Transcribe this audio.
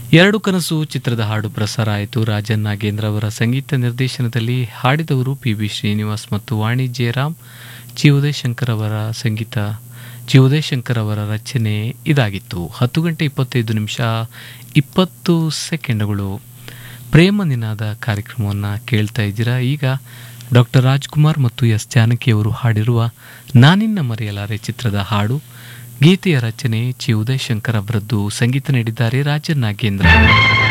ಎರಡು ಕನಸು ಚಿತ್ರದ ಹಾಡು ಪ್ರಸಾರ ಆಯಿತು ರಾಜನ್ ನಾಗೇಂದ್ರ ಅವರ ಸಂಗೀತ ನಿರ್ದೇಶನದಲ್ಲಿ ಹಾಡಿದವರು ಪಿ ಬಿ ಶ್ರೀನಿವಾಸ್ ಮತ್ತು ವಾಣಿ ಜಯರಾಮ್ ಜಿ ಉದಯಶಂಕರ್ ಅವರ ಸಂಗೀತ ಜಿ ಉದಯಶಂಕರ್ ಅವರ ರಚನೆ ಇದಾಗಿತ್ತು ಹತ್ತು ಗಂಟೆ ಇಪ್ಪತ್ತೈದು ನಿಮಿಷ ಇಪ್ಪತ್ತು ಸೆಕೆಂಡ್ಗಳು ಪ್ರೇಮ ನಿನಾದ ಕಾರ್ಯಕ್ರಮವನ್ನು ಕೇಳ್ತಾ ಇದ್ದೀರಾ ಈಗ ಡಾಕ್ಟರ್ ರಾಜ್ಕುಮಾರ್ ಮತ್ತು ಎಸ್ ಜಾನಕಿ ಅವರು ಹಾಡಿರುವ ನಾನಿನ್ನ ಮರೆಯಲಾರೆ ಚಿತ್ರದ ಹಾಡು ಗೀತೆಯ ರಚನೆ ಚಿ ಉದಯಶಂಕರ್ ಅವರದ್ದು ಸಂಗೀತ ನೀಡಿದ್ದಾರೆ ರಾಜನ್ ನಾಗೇಂದ್ರ